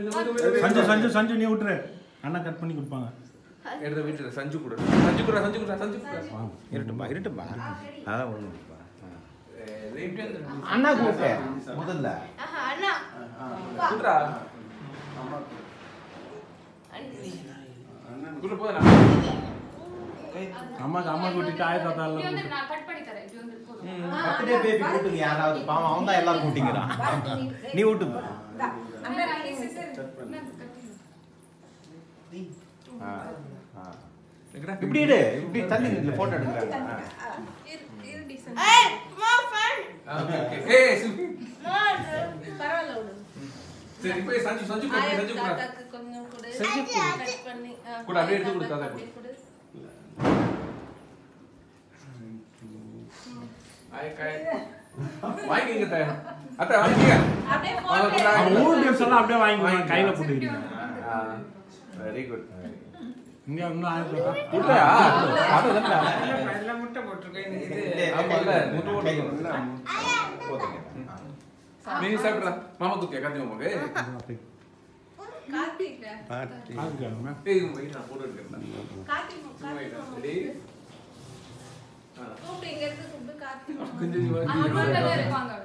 சஞ்சு சஞ்சு சஞ்சு நீ விட்டுரு அண்ணா கட் பண்ணி கொடுப்பாங்க எடுத்த வீட்டுல சஞ்சு கூட சஞ்சு கூட சஞ்சு கூட சஞ்சு கூட இருட்டுப்பா இருட்டுப்பா அதான் ஒண்ணுப்பா இப்படி வந்து அண்ணா கூப்பிட்டு முதல்ல ஆஹா, அண்ணா குடுறா குடு போதா அம்மாக்கு அம்மா கூட்டிட்டு ஆய தாத்தா இப்படி எல்லாம் வந்து கூட்டிட்டு. நான் கட் பண்ணி தரேன் இப்படி வந்து போதும் பர்த்டே பேபி கூட்டுங்க யாராவது பாவம் அவன் தான் எல்லாரும் கூட்டிங்கிறான் நீ விட்டுப்பா அண்ணா, நான் இங்க sister- அண்ணா, cut பண்ணு. ஆ, ஆ. இப்படி இரு இப்படி தள்ளி நில்லு போட்டோ எடுக்கிறாங்க இரு, இரு, decent. ஏய், more fun. ஏய் சுமி. More. பரவாயில்ல விடு. சரி போய் சஞ்சு சஞ்சு கூட ஆயா, சஞ்சு கூட தாத்தாக்கு கொஞ்சம் கொடு. சஞ்சு கொடு. Cut பண்ணி, ஆ, கொடு, அப்படியே எடுத்து கொடு, தாத்தா தாத்தா அப்படியே கொடு. ஆய் காய் வாங்கிங்க தே அத்தை வாங்கிங்க அப்படியே வாங்க, photo கொடு, அவங்க வாங்கிங்க. ஊர் கேம்ஸ் எல்லாம் அப்படியே வாங்கி வாங்கிக்கலாம். கையில போட்டுக்கிறீங்க வெரி குட் இங்க இன்னும் ஆய தாத்தா குடுறா அது தான்டா எல்லாம் முட்டை போட்டிருக்கேன் இது ஆமால்ல முட்டு கை போட்டு போதுங்க நீ சாப்பிடுறா மாமா குத்தியா காத்தி மாமாக்கு கார்த்திக் பாத்துக்காங்க ஏய் வெயிட் நான் போட்டோ எடுக்கிறேன் கார்த்திக் கார்த்திக் ரெடி கூப்பிட்டு இங்க இருந்து கூப்பிட்டு கார்த்திக் கொஞ்சம் நீ அம்மா வந்து தான் இருப்பாங்க